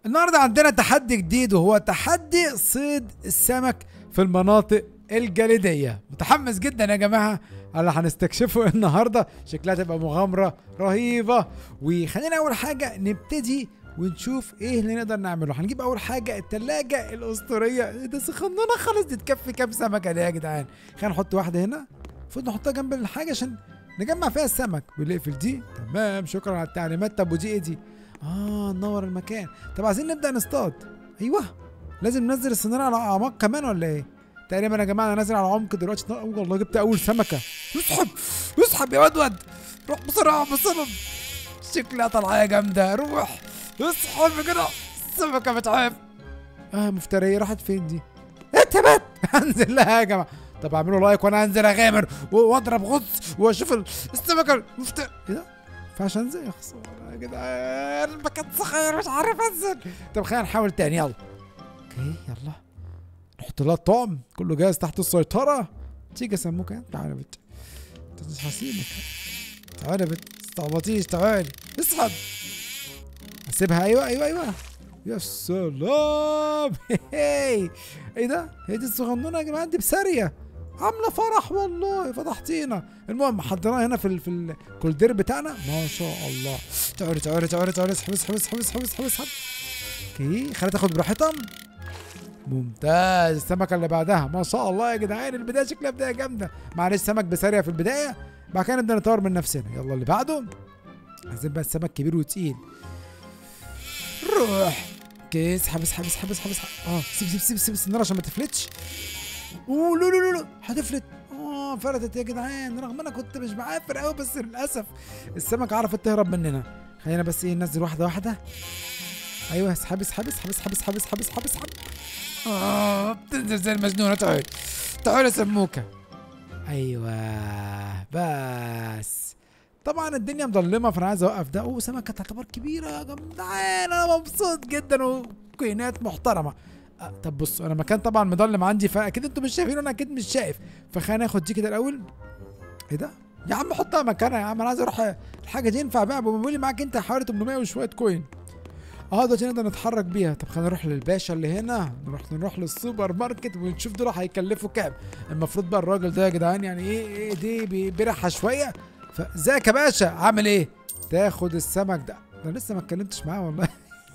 النهارده عندنا تحدي جديد وهو تحدي صيد السمك في المناطق الجليدية متحمس جدا يا جماعة على اللي هنستكشفه النهارده شكلها تبقى مغامرة رهيبة وخلينا أول حاجة نبتدي ونشوف ايه اللي نقدر نعمله هنجيب اول حاجه التلاجة الاسطوريه إيه ده سخنانه خالص دي تكفي كام سمكه دي يا جدعان خلينا نحط واحده هنا المفروض نحطها جنب الحاجه عشان نجمع فيها السمك ونقفل دي تمام شكرا على التعليمات طب ودي ايه دي اه ننور المكان طب عايزين نبدا نصطاد ايوه لازم ننزل السناره على اعماق كمان ولا ايه تقريبا يا جماعه انا نازل على عمق دلوقتي أوه والله جبت اول سمكه اسحب اسحب يا ودود روح بسرعه بسرعه شكلها طالعه جامده روح اسحب كده السمكه بتعب اه مفتريه راحت فين دي انت بت هنزل لها يا جماعه طب اعملوا لايك وانا هنزل اغامر و- واضرب غطس واشوف ال- السمكه المفتر ايه ده؟ ما ينفعش انزل يا خساره يا جدعان المكان صغير مش عارف انزل طب خلينا نحاول تاني يلا اوكي يلا نحط لها الطعم كله جاهز تحت السيطره تيجي يا سموكه تعالى يا بت انت مش هسيبك تعالى يا بت استعبطيش تعالي اسحب اسيبها ايوه ايوه ايوه يا سلام هي ايه ده هي دي الصغنونه يا جماعه دي بساريه عامله فرح والله فتحتينا المهم حطيناها هنا في ال... في الكولدير بتاعنا ما شاء الله تعالي تعالي تعالي تعالي اسحب اسحب اسحب اسحب اسحب اسحب اوكي خليها تاخد براحتها ممتاز السمكه اللي بعدها ما شاء الله يا جدعان البدايه شكلها بدايه جامده معلش سمك بساريه في البدايه بعد كده نبدا نطور من نفسنا يلا اللي بعده عايزين بقى السمك كبير وتقيل روح اوكي اسحب اسحب اسحب اسحب اسحب اه سيب سيب سيب سيب السناره عشان ما تفلتش اوه لا لا لا لا هتفلت اه فلتت يا جدعان رغم انا كنت مش معافر قوي بس للاسف السمك عرفت تهرب مننا خلينا بس ايه ننزل واحده واحده ايوه اسحب اسحب اسحب اسحب اسحب اسحب اسحب اسحب اه بتنزل زي المجنونه تعال تعال يا سموكه ايوه بس طبعا الدنيا مظلمه فانا عايز اوقف ده اوه سمكه تعتبر كبيره يا جدعان انا مبسوط جدا وكوينات محترمه أه طب بصوا انا مكان طبعا مظلم عندي فاكيد انتوا مش شايفين انا اكيد مش شايف فخلينا ناخد دي كده الاول ايه ده يا عم حطها مكانها يا عم انا عايز اروح الحاجه دي ينفع بقى بيقول لي معاك انت حوالي 800 وشويه كوين اه دلوقتي نقدر نتحرك بيها طب خلينا نروح للباشا اللي هنا نروح نروح للسوبر ماركت ونشوف دول هيكلفوا كام المفروض بقى الراجل ده يا جدعان يعني ايه ايه دي بي- بيرحها شويه فازيك يا باشا عامل ايه تاخد السمك ده انا لسه ما اتكلمتش معاه والله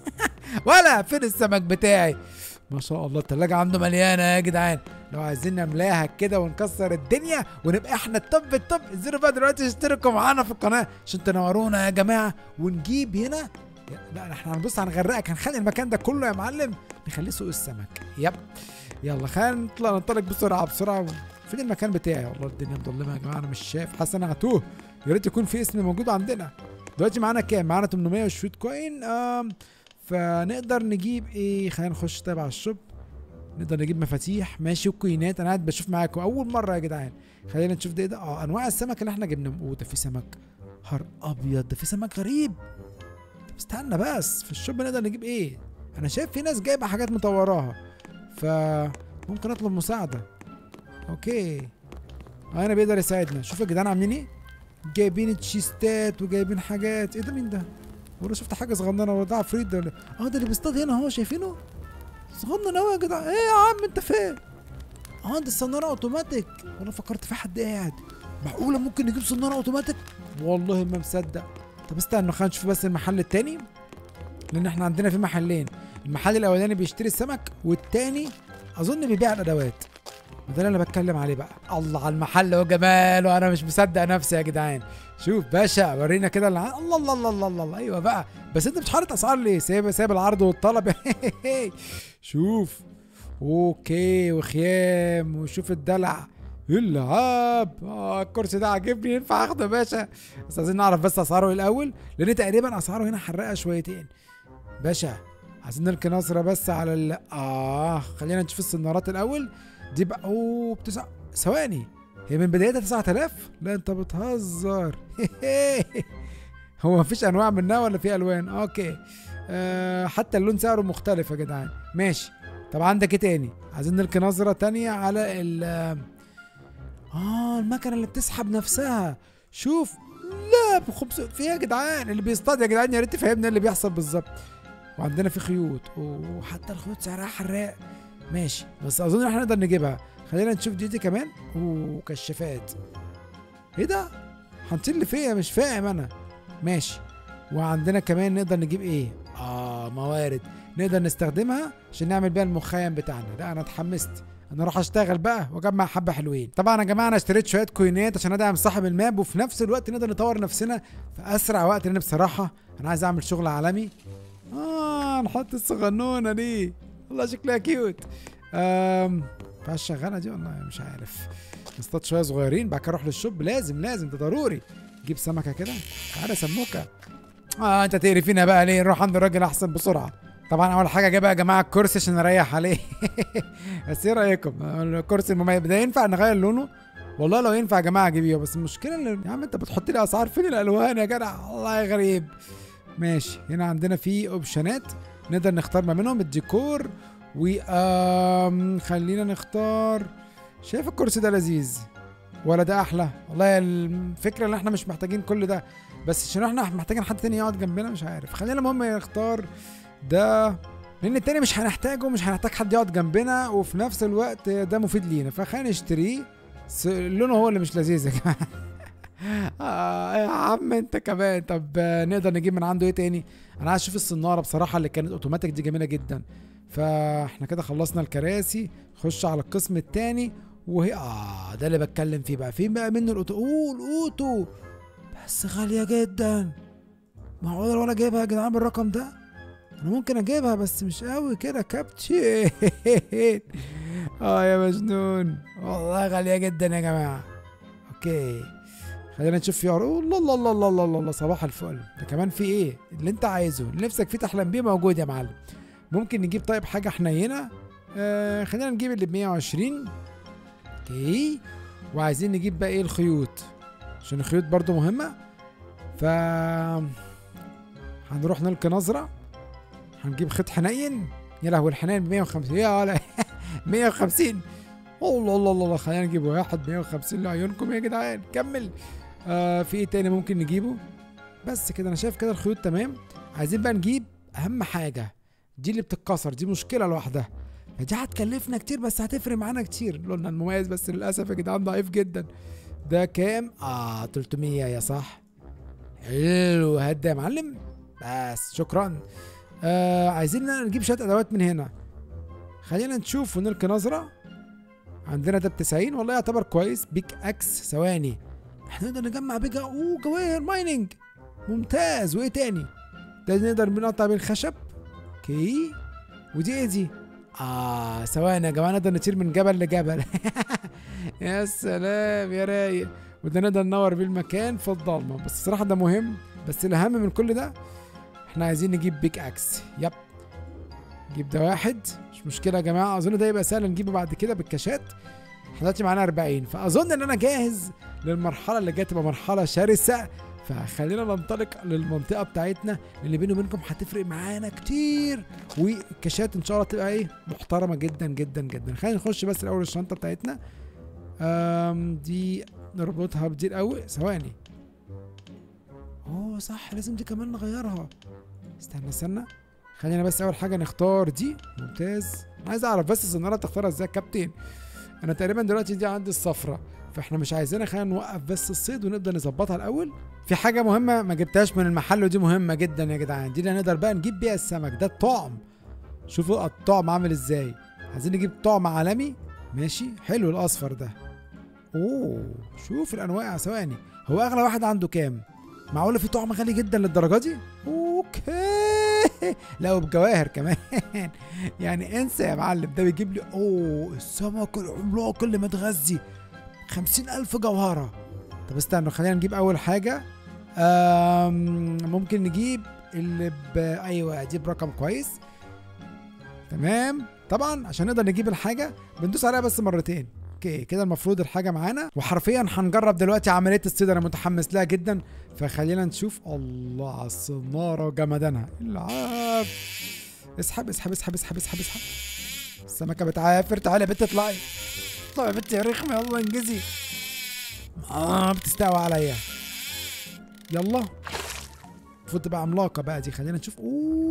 ولا فين السمك بتاعي ما شاء الله التلاجة عنده مليانة يا جدعان لو عايزين نملاها كده ونكسر الدنيا ونبقى احنا التوب التوب انزلوا بقى دلوقتي اشتركوا معانا في القناة عشان تنورونا يا جماعة ونجيب هنا يا- لا احنا هنبص هنغرقك هنخلي المكان ده كله يا معلم نخليه سوق السمك يب يلا خلينا نطلع ننطلق بسرعة بسرعة فين المكان بتاعي والله الدنيا مظلمة يا جماعة انا مش شايف حاسس انا هتوه يا ريت يكون في اسم موجود عندنا دلوقتي معانا كام معانا 800 وشوية كوين آم فنقدر نجيب ايه خلينا نخش طيب على الشوب نقدر نجيب مفاتيح ماشي وكوينات انا قاعد بشوف معاكم اول مره يا جدعان خلينا نشوف ده ايه ده اه انواع السمك اللي احنا جبناه اوه ده في سمك هر ابيض ده في سمك غريب طب استنى بس في الشوب نقدر نجيب ايه انا شايف في ناس جايبه حاجات مطوراها ف ممكن اطلب مساعده اوكي اه هنا بيقدر يساعدنا شوف يا جدعان عاملين ايه جايبين تشيستات وجايبين حاجات ايه ده مين ده ولا شفت حاجه صغننه ولا ده عفريت ده ولا اه ده اللي بيصطاد هنا اهو شايفينه صغنن قوي يا جدع ايه يا عم انت فين اه دي الصناره اوتوماتيك وانا فكرت في حد قاعد معقوله ممكن نجيب صناره اوتوماتيك والله ما مصدق طب استنى خلينا نشوف بس المحل التاني لان احنا عندنا في محلين المحل الاولاني بيشتري السمك والتاني اظن بيبيع الادوات وده اللي انا بتكلم عليه بقى الله على المحل وجماله انا مش مصدق نفسي يا جدعان شوف باشا ورينا كده اللي ع- الله الله الله الله الله, الله. ايوه بقى بس انت مش حاطط اسعار ليه سايب سايب العرض والطلب شوف اوكي وخيام وشوف الدلع اللعاب اه الكرسي ده عاجبني ينفع اخده يا باشا بس عايزين نعرف بس اسعاره إيه الاول لان تقريبا اسعاره هنا حرقه شويتين باشا عايزين نلقي نظره بس على ال اه خلينا نشوف السنارات الاول دي بقى اوه بتسع ثواني هي من بدايتها 9000 لا انت بتهزر هو مفيش انواع منها ولا في الوان اوكي آه حتى اللون سعره مختلف يا جدعان ماشي طب عندك ايه تاني عايزين نلقي نظره تانية على ال اه المكنه اللي بتسحب نفسها شوف لا ب 500 في إيه يا جدعان اللي بيصطاد يا جدعان يا ريت تفهمنا اللي بيحصل بالظبط وعندنا في خيوط وحتى الخيوط سعرها حراق ماشي بس اظن احنا نقدر نجيبها خلينا نشوف دي, دي كمان وكشافات ايه ده هنطير اللي فيا مش فاهم انا ماشي وعندنا كمان نقدر نجيب ايه اه موارد نقدر نستخدمها عشان نعمل بيها المخيم بتاعنا لا انا اتحمست انا اروح اشتغل بقى واجمع حبه حلوين طبعا يا جماعه انا اشتريت شويه كوينات عشان ادعم صاحب الماب وفي نفس الوقت نقدر نطور نفسنا في اسرع وقت لان بصراحه انا عايز اعمل شغل عالمي اه نحط الصغنونه دي والله شكلها كيوت امم فيهاش شغاله دي والله مش عارف نصطاد شويه صغيرين بعد كده اروح للشوب لازم لازم ده ضروري جيب سمكه كده تعالى سموكه اه انت تقرفينا بقى ليه نروح عند الراجل احسن بسرعه طبعا اول حاجه جايبها يا جماعه الكرسي عشان اريح عليه بس ايه رايكم الكرسي المميز ده ينفع نغير لونه والله لو ينفع يا جماعه اجيبيه بس المشكله اللي يا عم انت بتحط لي اسعار فين الالوان يا جدع والله غريب ماشي هنا عندنا في اوبشنات نقدر نختار ما منهم الديكور و آم خلينا نختار شايف الكرسي ده لذيذ ولا ده احلى والله الفكره ان احنا مش محتاجين كل ده بس عشان احنا محتاجين حد تاني يقعد جنبنا مش عارف خلينا المهم نختار ده لان التاني مش هنحتاجه مش هنحتاج حد يقعد جنبنا وفي نفس الوقت ده مفيد لينا فخلينا نشتريه لونه هو اللي مش لذيذ يا جماعه آه يا عم انت كمان طب نقدر نجيب من عنده ايه تاني انا عايز اشوف الصناره بصراحه اللي كانت اوتوماتيك دي جميله جدا فاحنا كده خلصنا الكراسي خش على القسم التاني وهي اه ده اللي بتكلم فيه بقى فين بقى منه الاوتو اوه الاوتو بس غاليه جدا معقول ولا جايبها يا جدعان بالرقم ده انا ممكن اجيبها بس مش قوي كده كابتشي اه يا مجنون والله غاليه جدا يا جماعه اوكي خلينا نشوف في الله الله الله الله الله الله صباح الفل ده كمان في ايه اللي انت عايزه اللي نفسك فيه تحلم بيه موجود يا معلم ممكن نجيب طيب حاجه حنينه آه خلينا نجيب اللي ب 120 اوكي وعايزين نجيب بقى ايه الخيوط عشان الخيوط برضو مهمه ف هنروح نلقي نظره هنجيب خيط حنين يا لهوي الحنين ب 150 يا ولا 150 الله الله الله خلينا نجيب واحد 150 لعيونكم يا جدعان كمل آه في ايه تاني ممكن نجيبه بس كده انا شايف كده الخيوط تمام عايزين بقى نجيب اهم حاجه دي اللي بتتكسر دي مشكله لوحدها فدي هتكلفنا كتير بس هتفرق معانا كتير لونها المميز بس للاسف يا جدعان ضعيف جدا ده كام اه 300 يا صح حلو هات يا معلم بس شكرا آه عايزين نجيب شويه ادوات من هنا خلينا نشوف ونلقي نظره عندنا ده ب 90 والله يعتبر كويس بيك اكس ثواني احنا نقدر نجمع بيجا اوه جواهر مايننج ممتاز وايه تاني ده نقدر بنقطع بيه الخشب اوكي ودي ايه دي اه ثواني يا جماعه نقدر نطير من جبل لجبل يا سلام يا رايق وده نقدر ننور بيه المكان في الضلمه بس الصراحه ده مهم بس الاهم من كل ده احنا عايزين نجيب بيك اكس يب نجيب ده واحد مش مشكله يا جماعه اظن ده يبقى سهل نجيبه بعد كده بالكاشات احنا دلوقتي معانا 40 فاظن ان انا جاهز للمرحله اللي جايه تبقى مرحله شرسه فخلينا ننطلق للمنطقه بتاعتنا اللي بيني وبينكم هتفرق معانا كتير والكاشات ان شاء الله تبقى ايه محترمه جدا جدا جدا خلينا نخش بس الاول الشنطه بتاعتنا أم دي نربطها بدي الاول ثواني اوه صح لازم دي كمان نغيرها استنى استنى خلينا بس اول حاجه نختار دي ممتاز عايز اعرف بس السناره تختارها ازاي يا كابتن انا تقريبا دلوقتي دي عندي الصفرة فاحنا مش عايزينها خلينا نوقف بس الصيد ونبدا نظبطها الاول في حاجه مهمه ما جبتهاش من المحل ودي مهمه جدا يا جدعان دي اللي هنقدر بقى نجيب بيها السمك ده الطعم شوفوا الطعم عامل ازاي عايزين نجيب طعم عالمي ماشي حلو الاصفر ده اوه شوف الانواع ثواني هو اغلى واحد عنده كام معقوله في طعم غالي جدا للدرجه دي اوكي لا وبجواهر كمان يعني انسى يا معلم ده بيجيب لي اوه السمك العملاق اللي متغذي خمسين ألف جوهرة طب استنوا خلينا نجيب أول حاجة ممكن نجيب اللي ب أيوة دي برقم كويس تمام طبعا عشان نقدر نجيب الحاجة بندوس عليها بس مرتين اوكي كده المفروض الحاجه معانا وحرفيا هنجرب دلوقتي عمليه الصيد انا متحمس لها جدا فخلينا نشوف الله على الصناره وجمدانها العاب اسحب اسحب اسحب اسحب اسحب اسحب السمكه بتعافر تعالي يا بنت اطلعي اطلعي يا بنت يا رخمه يلا انجزي اه بتستوى عليا يلا المفروض تبقى عملاقه بقى دي خلينا نشوف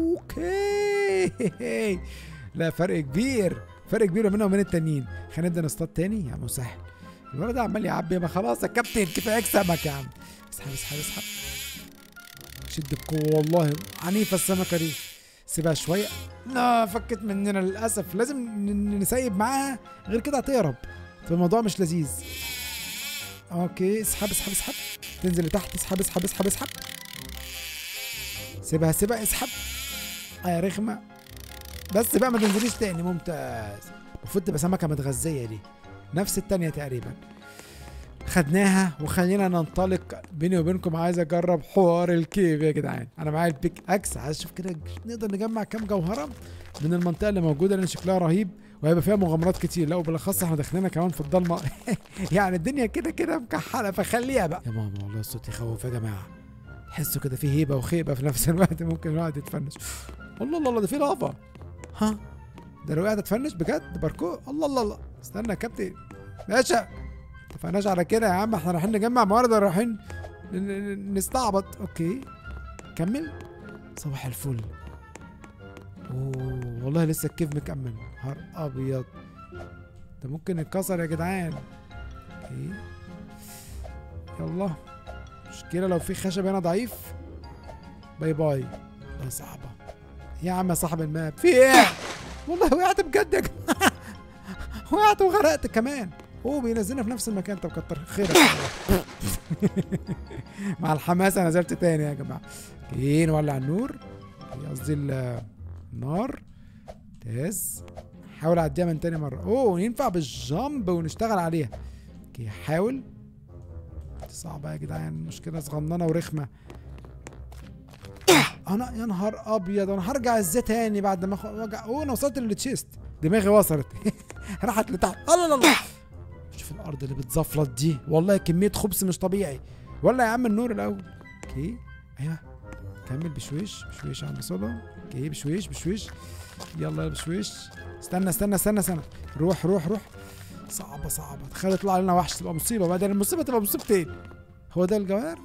اوكي لا فرق كبير فرق كبير بيننا وبين التانيين خلينا نبدا نصطاد تاني يا مسهل الولد ده عمال يعبي ما خلاص يا كابتن كفايه سمك يا عم اسحب اسحب اسحب شد بقوه والله عنيفه السمكه دي سيبها شويه لا فكت مننا للاسف لازم ن- نسيب معاها غير كده هتهرب فالموضوع مش لذيذ اوكي اسحب اسحب اسحب تنزل لتحت اسحب اسحب اسحب اسحب سيبها سيبها اسحب اه يا رخمه بس بقى ما تنزليش تاني ممتاز المفروض تبقى سمكه متغذيه دي نفس التانية تقريبا خدناها وخلينا ننطلق بيني وبينكم عايز اجرب حوار الكيف يا جدعان انا معايا البيك اكس عايز اشوف كده نقدر نجمع كام جوهره من المنطقه اللي موجوده لان شكلها رهيب وهيبقى فيها مغامرات كتير لا وبالاخص احنا داخلين كمان في الضلمه يعني الدنيا كده كده مكحله فخليها بقى يا ماما والله الصوت يخوف يا جماعه تحسوا كده في هيبه وخيبه في نفس الوقت ممكن الواحد يتفنش الله الله الله ده في لافا ها ده لو قاعد اتفنش بجد باركور الله الله الله استنى يا كابتن باشا اتفقناش على كده يا عم احنا رايحين نجمع موارد ولا رايحين ن- ن- نستعبط اوكي كمل صباح الفل اوه والله لسه الكيف مكمل نهار ابيض ده ممكن يتكسر يا جدعان اوكي يلا مشكلة لو في خشب هنا ضعيف باي باي والله صعبة يا عم يا صاحب الماب في ايه والله وقعت بجد يا جماعة وقعت وغرقت كمان هو بينزلنا في نفس المكان طب كتر خيرك مع الحماس انا نزلت تاني يا جماعه اوكي نولع النور أوكي، قصدي ال- النار ممتاز حاول اعديها من تاني مره اوه ينفع بالجامب ونشتغل عليها اوكي حاول صعبة يا جدعان مشكلة صغننة ورخمة انا يا نهار ابيض انا هرجع ازاي تاني بعد ما أخ- وجع اوه انا وصلت للتشيست دماغي وصلت راحت لتحت الله الله الله شوف الارض اللي بتزفلط دي والله كميه خبز مش طبيعي ولا يا عم النور الاول اوكي ايوه كمل بشويش بشويش يا عم سولو اوكي بشويش بشويش يلا يا بشويش استنى استنى استنى استنى روح روح روح صعبة صعبة تخيل يطلع لنا وحش تبقى مصيبة بعدين المصيبة تبقى مصيبتين هو ده الجوهر؟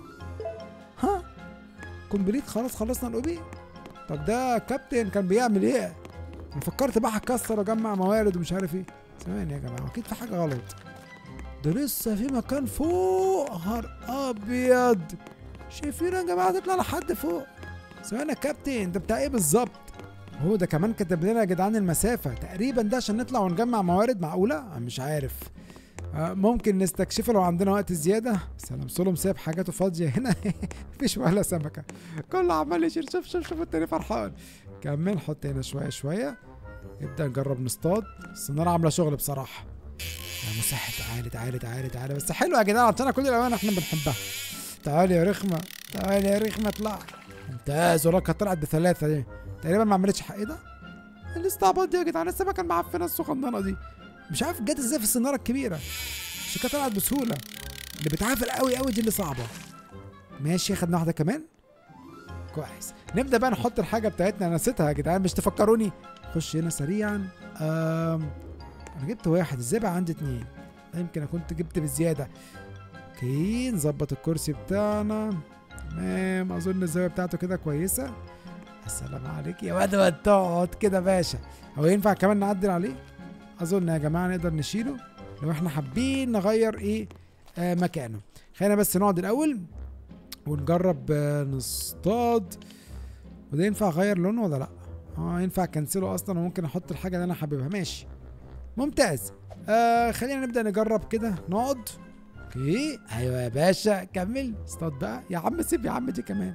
ها؟ كومبليت خلاص خلصنا الاوبي؟ طب ده كابتن كان بيعمل ايه؟ انا فكرت بقى هكسر واجمع موارد ومش عارف ايه ثواني يا جماعة اكيد في حاجة غلط ده لسه في مكان فوق نهار ابيض شايفين يا جماعه تطلع لحد فوق ثواني يا كابتن ده بتاع ايه بالظبط هو ده كمان كتب لنا يا جدعان المسافه تقريبا ده عشان نطلع ونجمع موارد معقوله أنا مش عارف آه، ممكن نستكشفه لو عندنا وقت زياده سلام سولم سايب حاجاته فاضيه هنا مفيش ولا سمكه كله عمال يشيل شوف شوف شوف التاني فرحان كمل حط هنا شويه شويه نبدا نجرب نصطاد السناره عامله شغل بصراحه يا مسهل تعالي تعالي تعالي تعالي بس حلو يا جدعان عطانا كل الالوان احنا بنحبها تعالي يا رخمه تعالي يا رخمه اطلع ممتاز وراك طلعت بثلاثه دي تقريبا ما عملتش حق ايه ده الاستعباط دي يا جدعان السمكه المعفنه الصغننه دي مش عارف جت ازاي في السناره الكبيره مش كانت طلعت بسهوله اللي بتعافر قوي قوي دي اللي صعبه ماشي خدنا واحده كمان كويس نبدا بقى نحط الحاجه بتاعتنا انا نسيتها يا جدعان مش تفكروني خش هنا سريعا أم... انا جبت واحد ازاي بقى عندي اتنين لا يمكن اكون جبت بزياده اوكي نظبط الكرسي بتاعنا تمام اظن الزاويه بتاعته كده كويسه السلام عليك يا واد واد تقعد كده باشا هو ينفع كمان نعدل عليه اظن يا جماعه نقدر نشيله لو احنا حابين نغير ايه آه مكانه خلينا بس نقعد الاول ونجرب آه نصطاد وده ينفع اغير لونه ولا لا اه ينفع كنسله اصلا وممكن احط الحاجه اللي انا حاببها ماشي ممتاز آه خلينا نبدا نجرب كده نقعد اوكي ايوه يا باشا كمل اصطاد بقى يا عم سيب يا عم دي كمان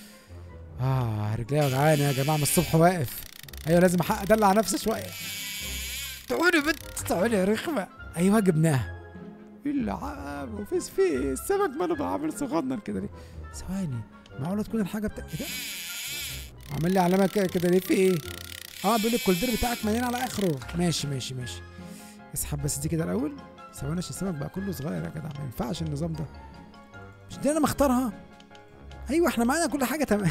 اه رجليا وجعانه يا جماعه من الصبح واقف ايوه لازم احقق ادلع نفسي شويه تعالي يا بنت تعالي يا رخمه ايوه جبناها العاب وفيس فيه السمك ماله بعمل صغنن كده ليه ثواني معقوله تكون الحاجه بتاع ايه ده عامل لي علامه كده كده ليه في ايه اه بيقول لي الكولدير بتاعك مليان على اخره ماشي ماشي ماشي اسحب بس دي كده الاول ثواني عشان السمك بقى كله صغير يا جدع ما ينفعش النظام ده مش دي انا مختارها ايوه احنا معانا كل حاجه تمام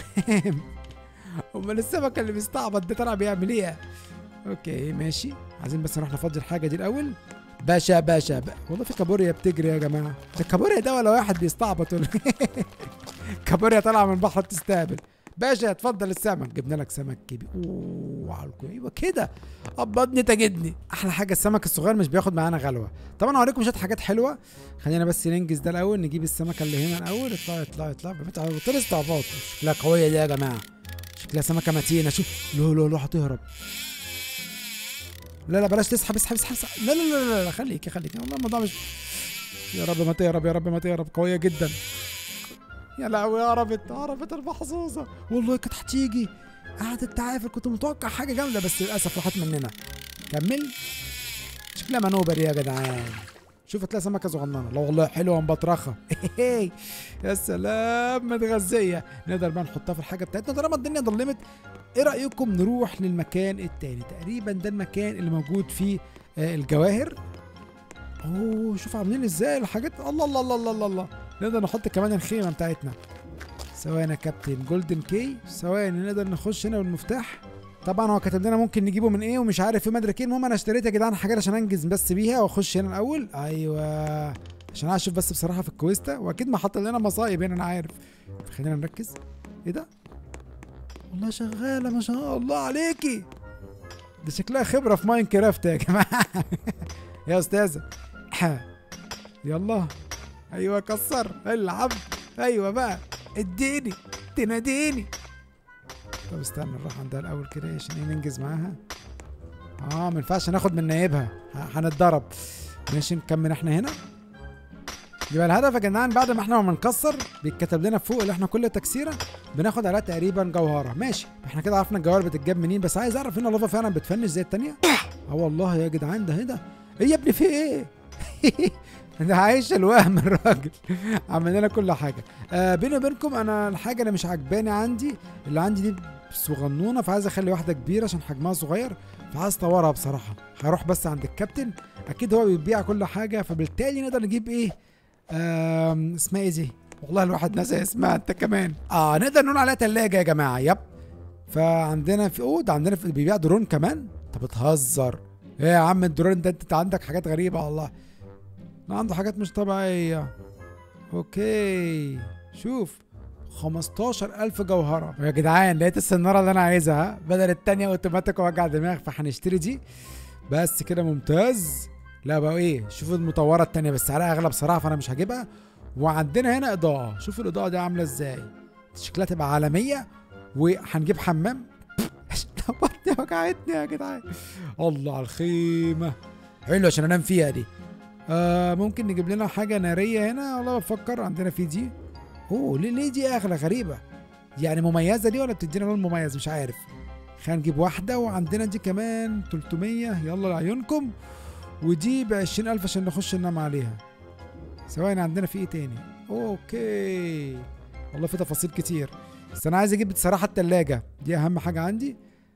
امال السمك اللي بيستعبط ده طلع بيعمل ايه اوكي ماشي عايزين بس نروح نفضي الحاجه دي الاول باشا باشا بقى. والله في كابوريا بتجري يا جماعه ده كابوريا ده ولا واحد بيستعبط ولا كابوريا طالعه من البحر بتستقبل باشا اتفضل السمك جبنا لك سمك كبير اوه على الكو- ايوه كده قبضني تجدني احلى حاجه السمك الصغير مش بياخد معانا غلوه طبعا هوريكم شويه حاجات حلوه خلينا بس ننجز ده الاول نجيب السمكه اللي هنا الاول اطلع اطلع اطلع بتاع طير استعباط شكلها قويه دي يا جماعه شكلها سمكه متينه شوف لا لا لا هتهرب لا لا بلاش تسحب اسحب اسحب اسحب. لا لا لا لا, لا خليكي خليكي والله الموضوع مش يا رب ما تهرب يا رب ما تهرب قويه جدا يا لهوي هربت هربت المحظوظه والله كانت هتيجي قعدت تعافر كنت متوقع حاجه جامده بس للاسف راحت مننا كمل شكلها منوبر يا جدعان شوف هتلاقي سمكه صغننه لا والله حلوه مبطرخه يا سلام متغذيه نقدر بقى نحطها في الحاجه بتاعتنا طالما الدنيا ضلمت ايه رايكم نروح للمكان التاني تقريبا ده المكان اللي موجود فيه آه، الجواهر اوه شوف عاملين ازاي الحاجات الله الله الله الله الله, الله. نقدر نحط كمان الخيمه بتاعتنا ثواني يا كابتن جولدن كي ثواني نقدر نخش هنا بالمفتاح طبعا هو كاتب لنا ممكن نجيبه من ايه ومش عارف ايه مدرك ايه المهم انا اشتريت يا جدعان حاجات عشان انجز بس بيها واخش هنا الاول ايوه عشان عايز اشوف بس بصراحه في الكويستا واكيد ما حط لنا مصايب هنا انا عارف خلينا نركز ايه ده والله شغاله ما شاء الله عليكي ده شكلها خبره في ماين كرافت يا جماعه يا استاذه يلا ايوه كسر العب ايوه بقى اديني تناديني طب استنى نروح عندها الاول كده عشان ايه ننجز معاها اه ما ينفعش ناخد من نايبها ه- هنتضرب ماشي نكمل احنا هنا يبقى الهدف يا جدعان بعد ما احنا ما بنكسر بيتكتب لنا فوق اللي احنا كل تكسيره بناخد عليها تقريبا جوهره ماشي احنا كده عرفنا الجوهره بتتجاب منين بس عايز اعرف هنا اللافا فعلا بتفنش زي التانية اه والله يا جدعان ده ايه ده ايه يا ابني في ايه ده عايش الوهم الراجل عمل لنا كل حاجه آه بيني وبينكم انا الحاجه اللي مش عجباني عندي اللي عندي دي صغنونه فعايز اخلي واحده كبيره عشان حجمها صغير فعايز اطورها بصراحه هروح بس عند الكابتن اكيد هو بيبيع كل حاجه فبالتالي نقدر نجيب ايه آم، اسمها ايه دي والله الواحد نسى اسمها انت كمان اه نقدر نقول عليها تلاجة يا جماعه يب فعندنا في اوه ده عندنا في بيبيع درون كمان انت بتهزر ايه يا عم الدرون ده انت عندك حاجات غريبه والله ده عنده حاجات مش طبيعيه اوكي شوف 15000 جوهرة يا جدعان لقيت السنارة اللي أنا عايزها ها؟ بدل التانية أوتوماتيك وجع دماغ فهنشتري دي بس كده ممتاز لا بقى إيه شوفوا المطورة التانية بس سعرها أغلى بصراحة فأنا مش هجيبها وعندنا هنا إضاءة شوفوا الإضاءة دي عاملة إزاي شكلها تبقى عالمية وهنجيب حمام بطني وجعتني يا جدعان الله على الخيمة حلو عشان أنام فيها دي آه ممكن نجيب لنا حاجة نارية هنا والله بفكر عندنا في دي اوه ليه ليه دي اغلى غريبة يعني مميزة دي ولا بتدينا لون مميز مش عارف خلينا نجيب واحدة وعندنا دي كمان 300 يلا لعيونكم ودي ب 20000 عشان نخش ننام عليها ثواني عندنا في ايه تاني اوكي والله في تفاصيل كتير بس انا عايز اجيب بصراحة التلاجة دي اهم حاجة عندي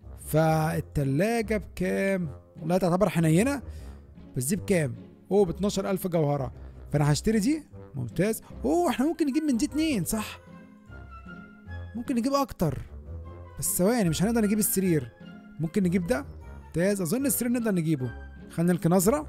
فالتلاجة بكام والله تعتبر حنينة بس دي بكام اوه ب 12000 جوهرة فانا هشتري دي ممتاز اوه احنا ممكن نجيب من دي اتنين صح ممكن نجيب اكتر بس ثواني مش هنقدر نجيب السرير ممكن نجيب ده ممتاز اظن السرير نقدر نجيبه خلينا نلقي نظرة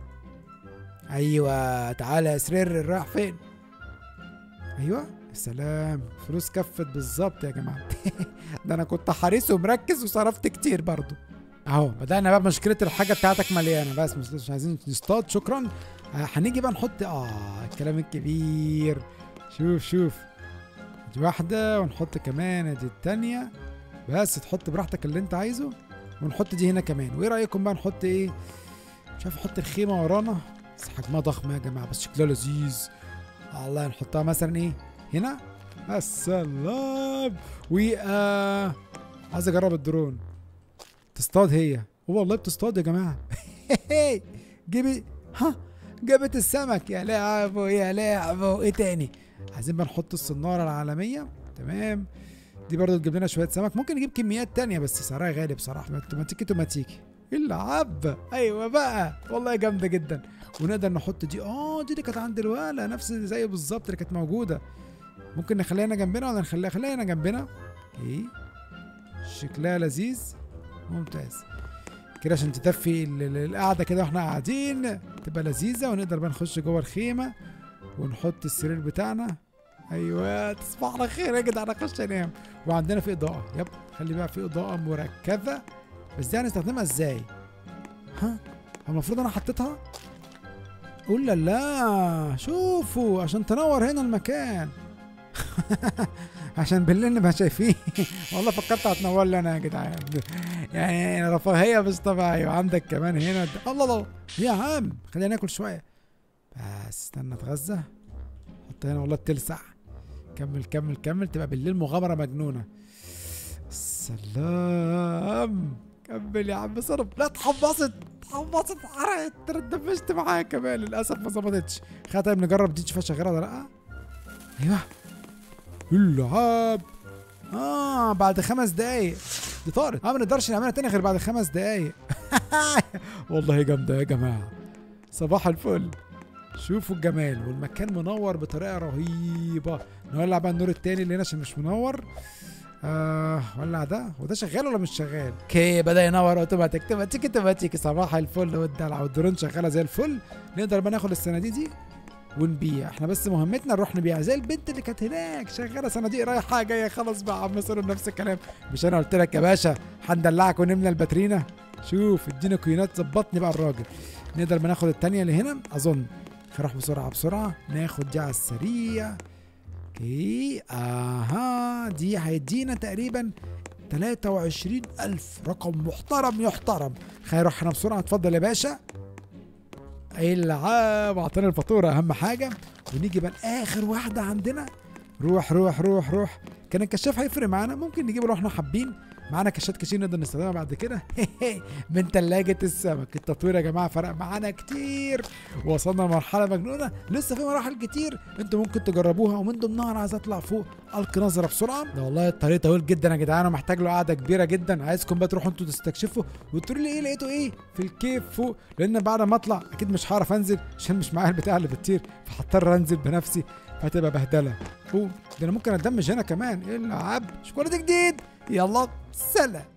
ايوه تعالى يا سرير رايح فين ايوه يا سلام فلوس كفت بالظبط يا جماعه ده انا كنت حريص ومركز وصرفت كتير برضو اهو بدأنا بقى مشكلة الحاجة بتاعتك مليانة بس مش, مش عايزين نصطاد شكرا آه، هنيجي بقى نحط اه الكلام الكبير شوف شوف دي واحدة ونحط كمان دي التانية بس تحط براحتك اللي انت عايزه ونحط دي هنا كمان وايه رأيكم بقى نحط ايه مش عارف احط الخيمة ورانا بس حجمها ضخمة يا جماعة بس شكلها لذيذ الله نحطها مثلا ايه هنا السلام و آه عايز اجرب الدرون تصطاد هي هو والله بتصطاد يا جماعه جيبي ها جابت السمك يا لعبه يا لعبه ايه تاني عايزين بقى نحط الصناره العالميه تمام دي برضه تجيب لنا شويه سمك ممكن نجيب كميات تانية بس سعرها غالي بصراحه توماتيكي توماتيكي العب ايوه بقى والله جامده جدا ونقدر نحط دي اه دي اللي كانت عند الولا نفس زي بالظبط اللي كانت موجوده ممكن نخليها هنا جنبنا ولا نخليها خليها هنا جنبنا ايه شكلها لذيذ ممتاز كده عشان تدفي ال- ال- القعده كده واحنا قاعدين تبقى لذيذه ونقدر بقى نخش جوه الخيمه ونحط السرير بتاعنا ايوه تصبح على خير يا جدع اخش انام وعندنا في اضاءه يب خلي بقى في اضاءه مركزه بس دي هنستخدمها ازاي ها هو المفروض انا حطيتها قول لا لا شوفوا عشان تنور هنا المكان عشان بالليل نبقى شايفين والله فكرت هتنور لي انا يا جدعان يعني رفاهيه مش طبيعيه وعندك كمان هنا د- الله الله يا عم خلينا ناكل شويه بس استنى اتغذى حط هنا والله بتلسع كمل كمل كمل تبقى بالليل مغامره مجنونه سلام كمل يا عم صرف لا اتحمصت اتحمصت حرقت اتدمجت معاها كمان للاسف ما ظبطتش خلينا طيب نجرب دي نشوفها شغاله ولا لا ايوه اللعاب اه بعد خمس دقايق دي طارت اه ما نقدرش نعملها تاني غير بعد خمس دقايق والله جامده يا جماعه صباح الفل شوفوا الجمال والمكان منور بطريقه رهيبه نولع بقى النور التاني اللي هنا عشان مش منور آه ولع ده وده شغال ولا مش شغال؟ اوكي بدا ينور اوتوماتيك اوتوماتيك اوتوماتيك صباح الفل والدلع والدرون شغاله زي الفل نقدر بقى ناخد الصناديق دي ونبيع احنا بس مهمتنا نروح نبيع زي البنت اللي كانت هناك شغاله صناديق رايحه جايه خلاص بقى عم صار نفس الكلام مش انا قلت لك يا باشا هندلعك ونملى الباترينا شوف ادينا كوينات ظبطني بقى الراجل نقدر بناخد التانية اللي هنا اظن نروح بسرعه بسرعه ناخد دي على السريع اوكي اها دي هيدينا تقريبا 23 ألف رقم محترم يحترم خلينا نروح هنا بسرعة اتفضل يا باشا العاب اعطينا الفاتورة أهم حاجة ونيجي بقى لآخر واحدة عندنا روح روح روح روح كان الكشاف هيفرق معانا ممكن نجيبه لو احنا حابين معانا كشات كتير نقدر نستخدمها بعد كده من تلاجة السمك التطوير يا جماعة فرق معانا كتير وصلنا لمرحلة مجنونة لسه في مراحل كتير انتوا ممكن تجربوها ومن ضمنها انا عايز اطلع فوق القي نظرة بسرعة ده والله الطريق طويل جدا يا جدعان ومحتاج له قعدة كبيرة جدا عايزكم بقى تروحوا انتوا تستكشفوا وتقولوا لي ايه لقيتوا ايه في الكيف فوق لان بعد ما اطلع اكيد مش هعرف انزل عشان مش معايا البتاع اللي بتطير فهضطر انزل بنفسي فهتبقى بهدلة اوه ده انا ممكن اتدمج هنا كمان ايه العب شوكولاتة جديد يلا سلام